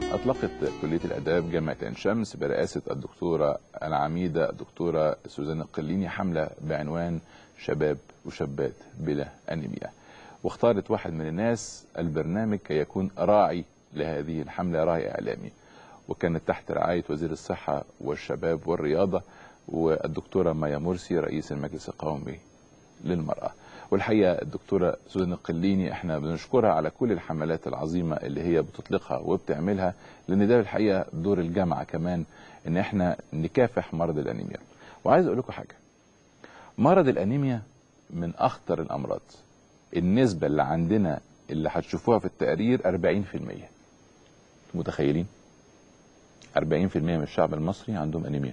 أطلقت كلية الآداب جامعة عين شمس برئاسة الدكتورة العميدة الدكتورة سوزان القليني حملة بعنوان شباب وشابات بلا أنيميا واختارت واحد من الناس البرنامج كي يكون راعي لهذه الحملة راعي إعلامي وكانت تحت رعاية وزير الصحة والشباب والرياضة والدكتورة مايا مرسي رئيس المجلس القومي للمرأة والحقيقة الدكتورة سوزان القليني احنا بنشكرها على كل الحملات العظيمة اللي هي بتطلقها وبتعملها لان ده الحقيقة دور الجامعة كمان ان احنا نكافح مرض الانيميا وعايز اقول لكم حاجة مرض الانيميا من اخطر الامراض النسبة اللي عندنا اللي هتشوفوها في التقرير 40% متخيلين 40% من الشعب المصري عندهم انيميا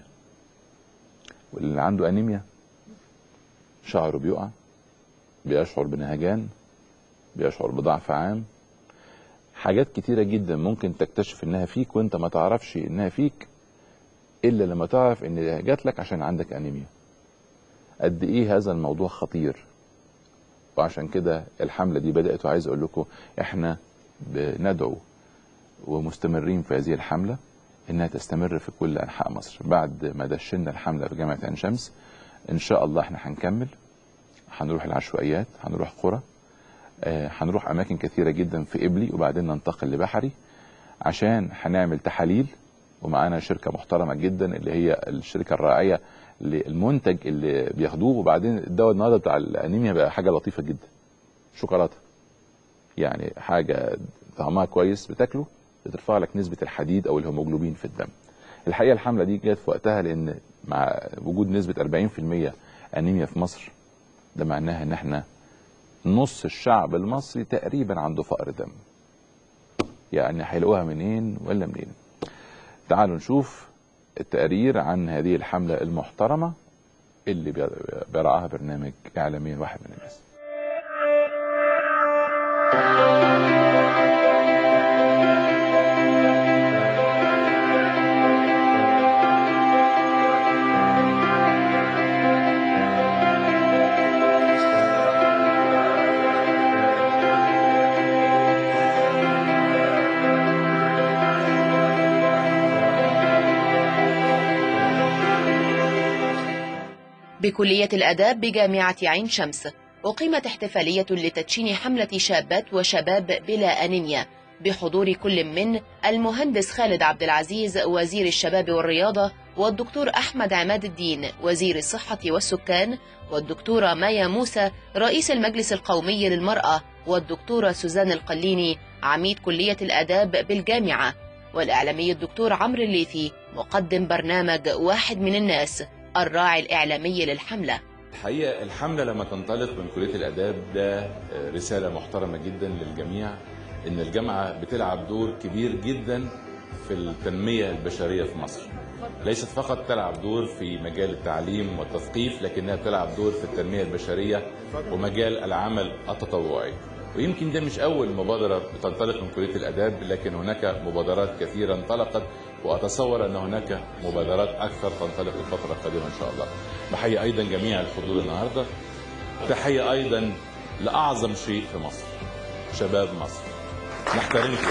واللي عنده انيميا شعره بيقع بيشعر بنهجان بيشعر بضعف عام حاجات كتيرة جدا ممكن تكتشف انها فيك وانت ما تعرفش انها فيك الا لما تعرف ان جات لك عشان عندك انيميا قد ايه هذا الموضوع خطير وعشان كده الحملة دي بدأت وعايز اقول لكم احنا بندعو ومستمرين في هذه الحملة انها تستمر في كل انحاء مصر بعد ما دشنا الحملة في جامعة عين شمس ان شاء الله احنا هنكمل هنروح العشوائيات هنروح قرى آه، هنروح اماكن كثيره جدا في قبلي وبعدين ننتقل لبحري عشان هنعمل تحاليل ومعانا شركه محترمه جدا اللي هي الشركه الراعيه للمنتج اللي بياخدوه وبعدين الدواء النهارده بتاع الانيميا بقى حاجه لطيفه جدا شوكولاته يعني حاجه طعمها كويس بتاكله بترفع لك نسبه الحديد او الهيموجلوبين في الدم الحقيقه الحمله دي جت في وقتها لان مع وجود نسبه 40% انيميا في مصر ده معناها ان احنا نص الشعب المصري تقريبا عنده فقر دم يعني هيلاقوها منين ولا منين تعالوا نشوف التقرير عن هذه الحملة المحترمة اللي بي- بيرعاها برنامج إعلامي واحد من الناس بكلية الآداب بجامعة عين شمس أقيمت احتفالية لتدشين حملة شابات وشباب بلا أنيميا بحضور كل من المهندس خالد عبد العزيز وزير الشباب والرياضة والدكتور أحمد عماد الدين وزير الصحة والسكان والدكتورة مايا موسى رئيس المجلس القومي للمرأة والدكتورة سوزان القليني عميد كلية الآداب بالجامعة والإعلامي الدكتور عمرو الليثي مقدم برنامج واحد من الناس الراعي الإعلامي للحملة الحقيقة الحملة لما تنطلق من كلية الآداب ده رسالة محترمة جدا للجميع إن الجامعة بتلعب دور كبير جدا في التنمية البشرية في مصر ليست فقط تلعب دور في مجال التعليم والتثقيف لكنها بتلعب دور في التنمية البشرية ومجال العمل التطوعي ويمكن ده مش أول مبادرة بتنطلق من كلية الآداب لكن هناك مبادرات كثيرة انطلقت وأتصور أن هناك مبادرات أكثر تنطلق الفترة القادمة إن شاء الله بحيي أيضا جميع الحضور النهاردة تحية أيضا لأعظم شيء في مصر شباب مصر نحترمكم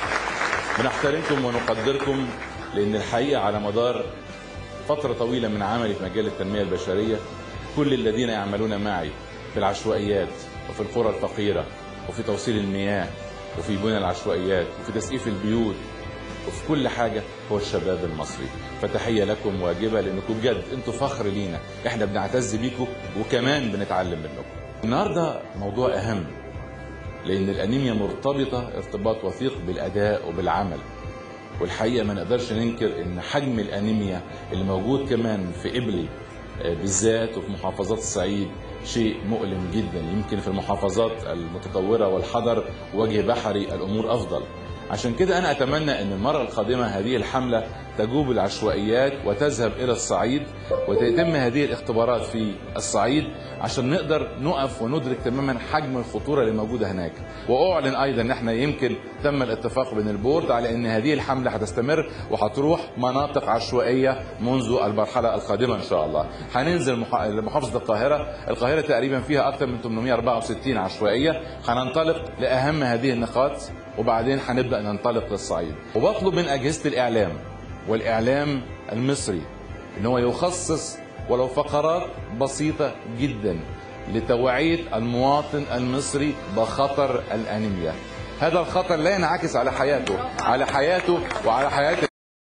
بنحترمكم ونقدركم لأن الحقيقة على مدار فترة طويلة من عملي في مجال التنمية البشرية كل الذين يعملون معي في العشوائيات وفي القرى الفقيرة وفي توصيل المياه وفي بنى العشوائيات وفي تسقيف البيوت وفي كل حاجة هو الشباب المصري فتحية لكم واجبة لأنكم بجد أنتوا فخر لينا إحنا بنعتز بيكم وكمان بنتعلم منكم النهاردة موضوع أهم لأن الأنيميا مرتبطة ارتباط وثيق بالأداء وبالعمل والحقيقة ما نقدرش ننكر إن حجم الأنيميا اللي موجود كمان في إبلي آه، بالذات وفي محافظات الصعيد شيء مؤلم جدا يمكن في المحافظات المتطورة والحضر وجه بحري الأمور أفضل عشان كده أنا أتمنى أن المرة القادمة هذه الحملة تجوب العشوائيات وتذهب الى الصعيد وتتم هذه الاختبارات في الصعيد عشان نقدر نقف وندرك تماما حجم الخطوره اللي موجوده هناك واعلن ايضا ان احنا يمكن تم الاتفاق بين البورد على ان هذه الحمله هتستمر وهتروح مناطق عشوائيه منذ المرحله القادمه ان شاء الله هننزل مح- محافظه القاهره القاهره تقريبا فيها اكثر من 864 عشوائيه هننطلق لاهم هذه النقاط وبعدين هنبدا ننطلق للصعيد وبطلب من اجهزه الاعلام والاعلام المصري ان هو يخصص ولو فقرات بسيطه جدا لتوعيه المواطن المصري بخطر الانيميا هذا الخطر لا ينعكس على حياته على حياته وعلى حياه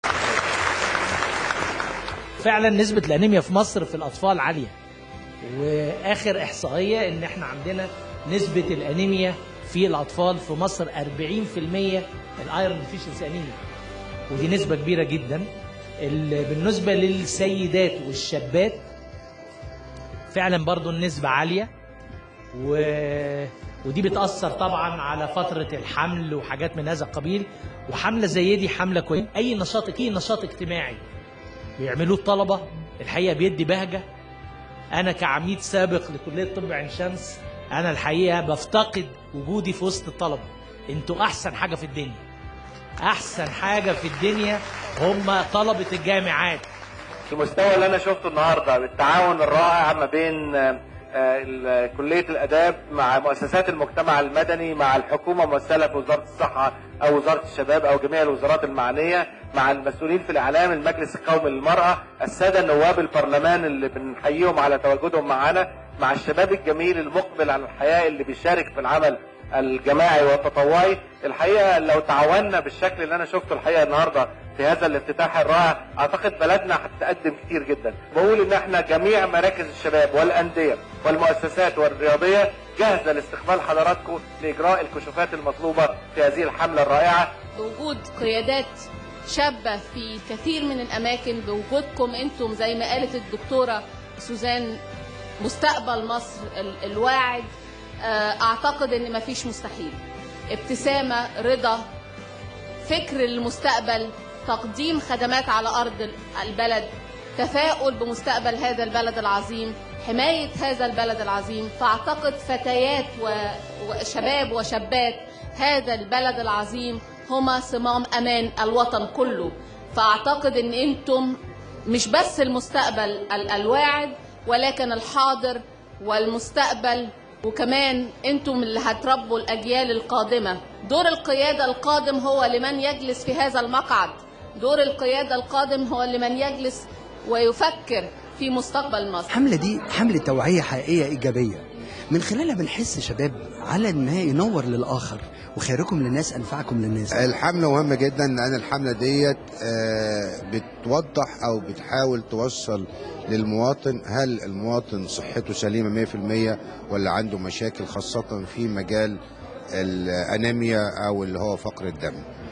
فعلا نسبة الأنيميا في مصر في الأطفال عالية وآخر إحصائية إن إحنا عندنا نسبة الأنيميا في الأطفال في مصر 40% الأيرون ديفيشنسي أنيميا ودي نسبة كبيرة جدا ال- بالنسبة للسيدات والشابات فعلا برضو النسبة عالية و... ودي بتأثر طبعا على فترة الحمل وحاجات من هذا القبيل وحملة زي دي حملة كويسة أي نشاط أي نشاط اجتماعي بيعملوه الطلبة الحقيقة بيدي بهجة أنا كعميد سابق لكلية طب عين شمس أنا الحقيقة بفتقد وجودي في وسط الطلبة أنتوا أحسن حاجة في الدنيا أحسن حاجة في الدنيا هم طلبة الجامعات المستوى اللي انا شفته النهارده بالتعاون الرائع ما بين آه، آه، ال- كليه الاداب مع مؤسسات المجتمع المدني مع الحكومه ممثله في وزاره الصحه او وزاره الشباب او جميع الوزارات المعنيه مع المسؤولين في الاعلام المجلس القومي للمراه الساده نواب البرلمان اللي بنحييهم على تواجدهم معنا مع الشباب الجميل المقبل على الحياه اللي بيشارك في العمل الجماعي والتطوعي الحقيقه لو تعاوننا بالشكل اللي انا شفته الحقيقه النهارده في هذا الافتتاح الرائع اعتقد بلدنا هتتقدم كتير جدا بقول ان احنا جميع مراكز الشباب والانديه والمؤسسات والرياضيه جاهزه لاستقبال حضراتكم لاجراء الكشوفات المطلوبه في هذه الحمله الرائعه بوجود قيادات شابة في كثير من الأماكن بوجودكم أنتم زي ما قالت الدكتورة سوزان مستقبل مصر ال- الواعد آه، أعتقد أن مفيش مستحيل ابتسامة رضا فكر المستقبل تقديم خدمات على أرض البلد تفاؤل بمستقبل هذا البلد العظيم حماية هذا البلد العظيم فأعتقد فتيات و- وشباب وشابات هذا البلد العظيم هما صمام أمان الوطن كله فأعتقد أن أنتم مش بس المستقبل ال- الواعد ولكن الحاضر والمستقبل وكمان انتم اللي هتربوا الاجيال القادمه دور القياده القادم هو لمن يجلس في هذا المقعد دور القياده القادم هو لمن يجلس ويفكر في مستقبل مصر الحملة دي حملة توعية حقيقية إيجابية من خلالها بنحس شباب على إن هي ينور للآخر وخيركم للناس أنفعكم للناس الحملة مهمة جدا لأن الحملة ديت آه، بتوضح أو بتحاول توصل للمواطن هل المواطن صحته سليمة 100% ولا عنده مشاكل خاصة في مجال الأنيميا أو اللي هو فقر الدم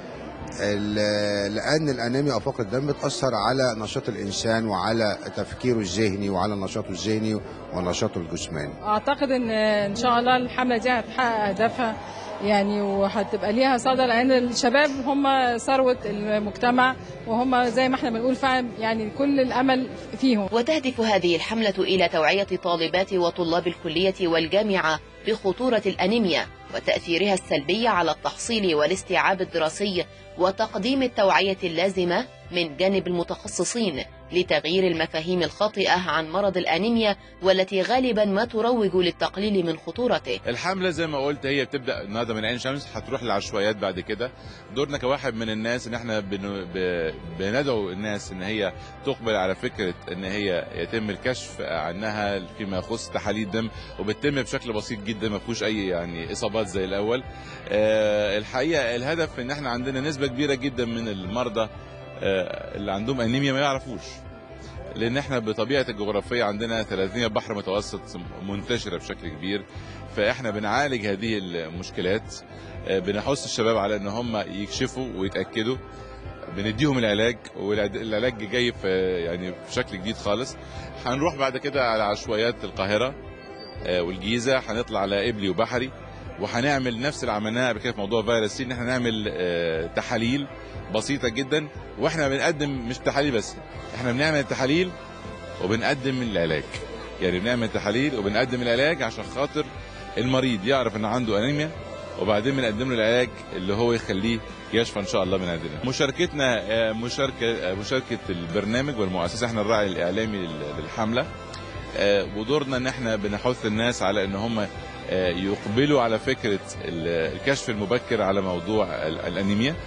ال- لأن الأنيميا أو فقر الدم بتأثر على نشاط الإنسان وعلى تفكيره الذهني وعلى نشاطه الذهني ونشاطه الجسماني اعتقد ان ان شاء الله الحمله دي هتحقق هدفها يعني وهتبقى ليها صدى لان الشباب هم ثروه المجتمع وهم زي ما احنا بنقول فعلا يعني كل الامل فيهم وتهدف هذه الحملة إلى توعية طالبات وطلاب الكلية والجامعة بخطورة الأنيميا وتأثيرها السلبي على التحصيل والاستيعاب الدراسي وتقديم التوعية اللازمة من جانب المتخصصين لتغيير المفاهيم الخاطئة عن مرض الأنيميا والتي غالبا ما تروج للتقليل من خطورته الحمله زي ما قلت هي بتبدا النهارده من عين شمس هتروح للعشوائيات بعد كده دورنا كواحد من الناس ان احنا بن... ب... بندعو الناس ان هي تقبل على فكره ان هي يتم الكشف عنها فيما يخص تحاليل دم وبتتم بشكل بسيط جدا ما فيهوش اي يعني اصابات زي الاول آه الحقيقه الهدف ان احنا عندنا نسبه كبيره جدا من المرضى آه اللي عندهم انيميا ما يعرفوش لان احنا بطبيعه الجغرافيه عندنا 30 بحر متوسط منتشره بشكل كبير فاحنا بنعالج هذه المشكلات آه، بنحث الشباب على ان هم يكشفوا ويتاكدوا بنديهم العلاج والعلاج جاي في يعني بشكل جديد خالص هنروح بعد كده على عشوائيات القاهره آه، والجيزه هنطلع على قبلي وبحري وهنعمل نفس اللي عملناه قبل كده في موضوع فيروس سي ان احنا نعمل آه، تحاليل بسيطه جدا واحنا بنقدم مش تحاليل بس احنا بنعمل التحاليل وبنقدم العلاج يعني بنعمل تحاليل وبنقدم العلاج عشان خاطر المريض يعرف ان عنده انيميا وبعدين بنقدم له العلاج اللي هو يخليه يشفى ان شاء الله من عندنا مشاركتنا آه، مشاركه آه، مشاركه البرنامج والمؤسسه احنا الراعي الاعلامي لل- للحمله آه، ودورنا ان احنا بنحث الناس على ان هم آه، يقبلوا على فكره ال- الكشف المبكر على موضوع ال- الانيميا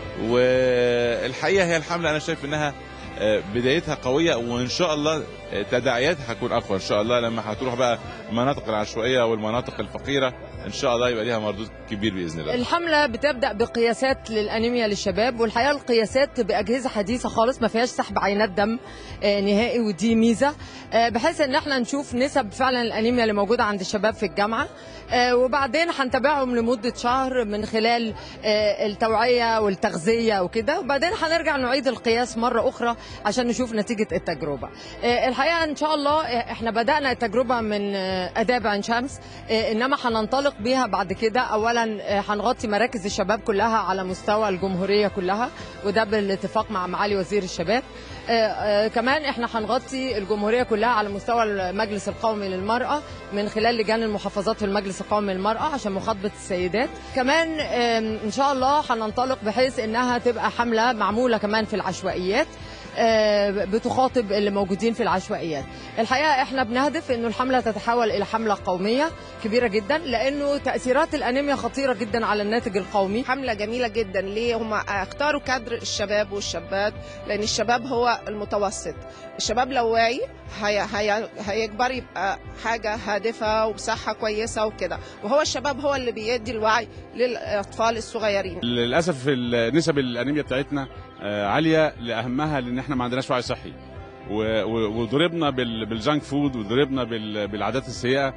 والحقيقه هي الحمله انا شايف انها آه، بدايتها قويه وان شاء الله آه، تداعياتها هتكون اقوى ان شاء الله لما هتروح بقى المناطق العشوائيه والمناطق الفقيره ان شاء الله يبقى ليها مردود كبير باذن الله الحملة بتبدأ بقياسات للأنيميا للشباب والحقيقة القياسات بأجهزة حديثة خالص ما فيهاش سحب عينات دم آه، نهائي ودي ميزة آه، بحيث ان احنا نشوف نسب فعلا الأنيميا اللي موجودة عند الشباب في الجامعة آه، وبعدين هنتابعهم لمدة شهر من خلال آه، التوعية والتغذية وكده وبعدين هنرجع نعيد القياس مرة أخرى عشان نشوف نتيجة التجربة آه، الحقيقة إن شاء الله آه، احنا بدأنا التجربة من آه، آداب عين شمس آه، إنما هننطلق بيها بعد كده أولا آه، هنغطي مراكز الشباب كلها على مستوى الجمهورية كلها وده بالاتفاق مع معالي وزير الشباب آه، آه، كمان احنا هنغطي الجمهورية كلها على مستوى المجلس القومي للمرأة من خلال لجان المحافظات في المجلس القومي للمرأة عشان مخاطبة السيدات كمان آم، ان شاء الله هننطلق بحيث انها تبقى حملة معمولة كمان في العشوائيات آه، بتخاطب اللي موجودين في العشوائيات الحقيقة احنا بنهدف انه الحملة تتحول الى حملة قومية كبيرة جدا لانه تأثيرات الانيميا خطيرة جدا على الناتج القومي حملة جميلة جدا ليه هم اختاروا كادر الشباب والشابات لأن الشباب هو المتوسط الشباب لو واعي هي هي هيكبر يبقى حاجة هادفة وبصحة كويسة وكده وهو الشباب هو اللي بيدي الوعي للأطفال الصغيرين للاسف ال- نسب الانيميا بتاعتنا آه، عاليه لاهمها لان احنا ما عندناش وعي صحي و- و- وضربنا بال- بالجانك فود وضربنا بال- بالعادات السيئه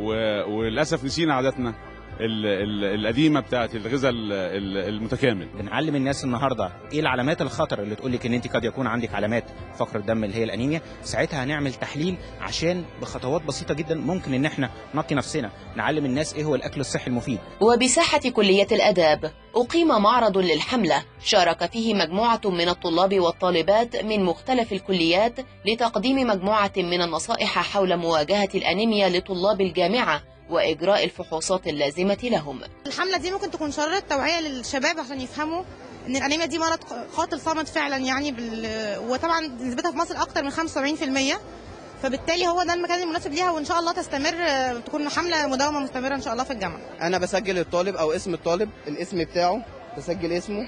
و- وللاسف نسينا عاداتنا ال- ال- القديمه بتاعت الغذاء ال- ال- المتكامل بنعلم الناس النهارده ايه العلامات الخطر اللي تقول لك ان انت قد يكون عندك علامات فقر الدم اللي هي الانيميا ساعتها هنعمل تحليل عشان بخطوات بسيطه جدا ممكن ان احنا نقي نفسنا نعلم الناس ايه هو الاكل الصحي المفيد وبساحة كلية الآداب أقيم معرض للحملة شارك فيه مجموعة من الطلاب والطالبات من مختلف الكليات لتقديم مجموعة من النصائح حول مواجهة الأنيميا لطلاب الجامعة وإجراء الفحوصات اللازمة لهم الحملة دي ممكن تكون شرارة توعية للشباب عشان يفهموا ان الانيميا دي مرض قاتل صامت فعلا يعني بال... وطبعا نسبتها في مصر اكتر من 75% فبالتالي هو ده المكان المناسب ليها وان شاء الله تستمر تكون حملة مداومة مستمرة ان شاء الله في الجامعة انا بسجل الطالب او اسم الطالب الاسم بتاعه بسجل اسمه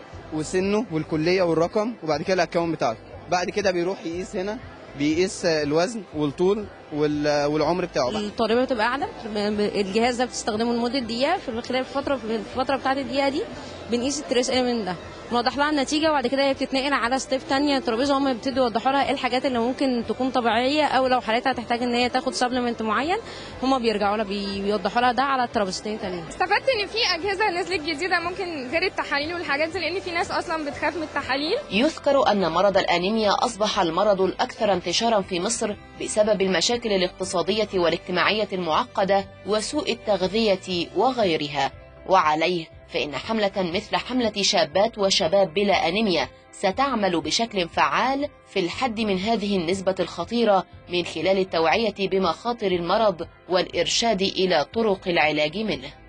وسنه والكليه والرقم وبعد كده الاكونت بتاعته بعد كده بيروح يقيس هنا بيقيس الوزن والطول وال- والعمر بتاعه بقى. الطالبه بتبقى قاعده الجهاز ده بتستخدمه لمده دقيقه في خلال الفتره في الفتره بتاعت الدقيقه دي بنقيس التريس ايمن ده نوضح لها النتيجه وبعد كده هي بتتنقل على ستيب تانية ترابيزه هم بيبتدوا يوضحوا لها ايه الحاجات اللي ممكن تكون طبيعيه او لو حالتها تحتاج ان هي تاخد سبلمنت معين هم بيرجعوا لها بي- بيوضحوا لها ده على الترابيزتين تانيين استفدت ان في اجهزه نزلت جديده ممكن غير التحاليل والحاجات دي لان في ناس اصلا بتخاف من التحاليل يذكر أن مرض الأنيميا أصبح المرض الأكثر انتشارا في مصر بسبب المشاكل الاقتصادية والاجتماعية المعقدة وسوء التغذية وغيرها وعليه فإن حملة مثل حملة شابات وشباب بلا أنيميا ستعمل بشكل فعال في الحد من هذه النسبة الخطيرة من خلال التوعية بمخاطر المرض والإرشاد إلى طرق العلاج منه